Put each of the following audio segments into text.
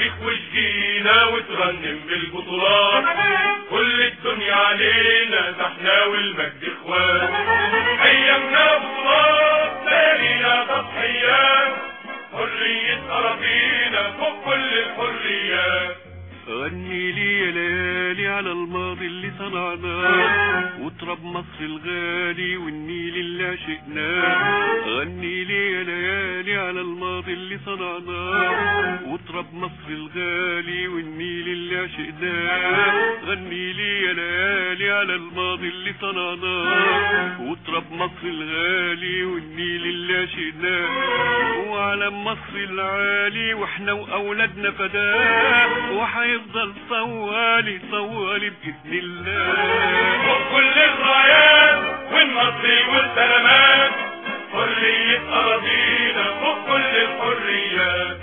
تاريخ وشجينا وترنم بالبطولات كل الدنيا علينا ده احنا والمجد اخوان ايامنا بطولات ليالينا تضحيات حرية أراضينا فوق كل الحريات غني لي يا ليالي على الماضي اللي صنعناه وتراب مصر الغالي والنيل اللي عشقناه غني لي يا ليالي على الماضي اللي صنعناه وتراب مصر الغالي والنيل اللي عشقناه غني لي يا ليالي على الماضي اللي صنعناه وتراب مصر الغالي والنيل اللي عشقناه وعلم مصر العالي واحنا واولادنا فداه وهيفضل طوالي طوالي باذن الله فوق كل الرايات والنصر والسلامات حرية أراضينا فوق كل الحريات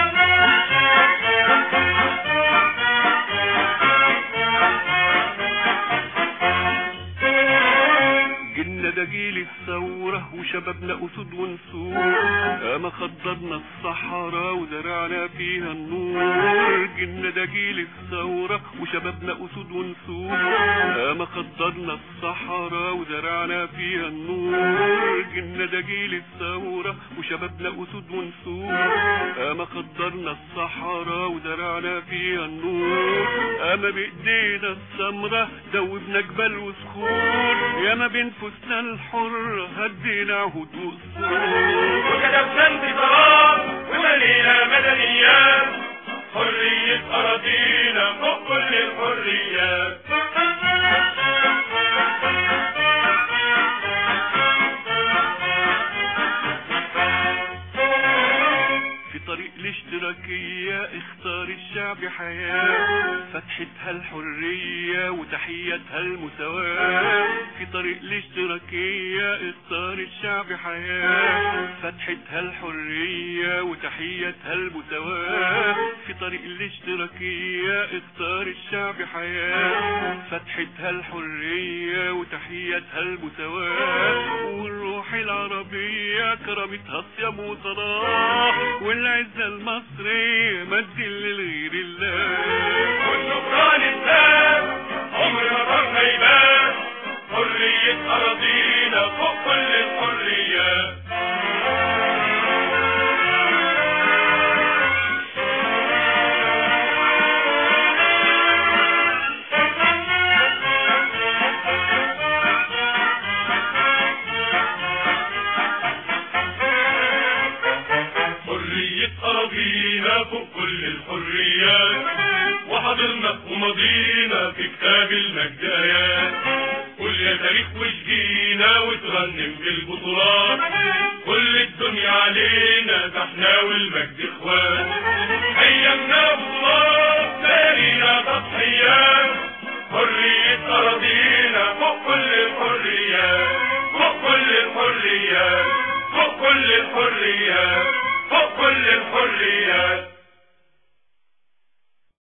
جيلنا ده جيل الثورة وشبابنا أسود ونسور أما خضرنا الصحراء وزرعنا فيها النور جيلنا ده جيل الثورة وشبابنا أسود ونسور أما خضرنا الصحراء وزرعنا فيها النور جيلنا ده جيل الثورة وشبابنا أسود ونسور أما خضرنا الصحراء وزرعنا فيها النور أما بإيدينا السمرة دوبنا جبال وصخور ياما بنفوسنا الحرة هدينا عهود وصول وكتبنا انتصارات وملينا مدنيات حرية أراضينا فوق كل الحريات في طريق الاشتراكية اختار الشعب حياة فتحتها الحرية وتحيتها المساواة في طريق الاشتراكية اختار الشعب حياة فتحتها الحرية وتحيتها المساواة في طريق الاشتراكية اختار الشعب حياة فتحتها الحرية وتحيتها المساواة والروح العربية كرمتها الصيام وصلاح والعزة المصرية مد للغير الله والشكران التام عمر ما طرنا يبان حرية أراضينا فوق كل الحريات حرية أراضينا فوق كل الحريات وحضرنا ومضينا في كتاب المجد آيات قول يا تاريخ وشجينا وترنم بالبطولات كل الدنيا علينا ده احنا والمجد اخوان ايامنا بطولات ليالينا تضحيات حرية أراضينا فوق كل الحريات فوق كل الحريات فوق كل الحريات فوق كل الحريات